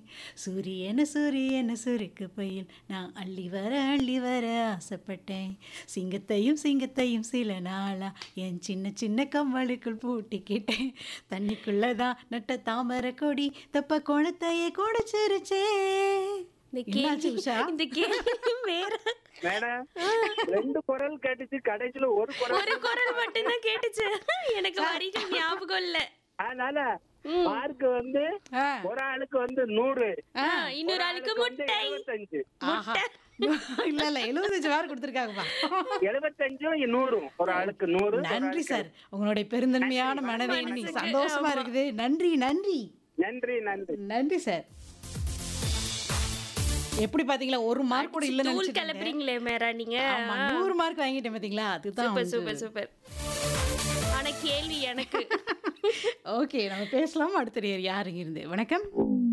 சூரியன சூரியன சுருக்கு பையில் நான் அள்ளி வர அள்ளி வர ஆசைப்பட்டேன் சிங்கத்தையும் சிங்கத்தையும் சில நாளா என் சின்ன சின்ன கம்மலுக்குள் பூட்டிக்கிட்டேன் தண்ணிக்குள்ள தான் நட்ட தாமரை கொடி தப்ப குளத்தையே குடிச்சிருச்சே இந்த என்னாச்சு கேள்வி உஷா இந்த கேள்வி வேற மேடம் ரெண்டு குரல் கேட்டுச்சு கடைசியில ஒரு குரல் ஒரு குரல் மட்டும்தான் கேட்டுச்சு எனக்கு வரிகள் ஞாபகம் இல்ல அதனால மார்க் வந்து ஆ, ஒரு ஆளுக்கு வந்து நூறு ஆ. ஆ, இன்னொரு ஆளுக்கு வந்து முட்டை எழுபத்தஞ்சு ஆஹா. இல்ல இல்ல எழுபத்தஞ்சு மார்க் கொடுத்துருக்காங்கப்பா எழுபத்தஞ்சும் நூறும் ஒரு ஆளுக்கு நூறு ஒரு நன்றி ஆளுக்கு- சார் உங்களுடைய பெருந்தன்மையான மனதை இன்னைக்கு சந்தோஷமா இருக்குது நன்றி நன்றி நன்றி நன்றி நன்றி சார் எப்படி பாத்தீங்களா ஒரு மார்க் கூட இல்ல தூள் நினைச்சிட்டு கிளப்புறீங்களே மேரா நீங்க ஆமா நூறு மார்க் வாங்கிட்டேன் பாத்தீங்களா அதுதான் சூப்பர் சூப்பர் சூப்பர் ஆனா கேள்வி எனக்கு ஓகே நம்ம பேசலாம் அடுத்த நேர் யாருங்க இருந்து வணக்கம்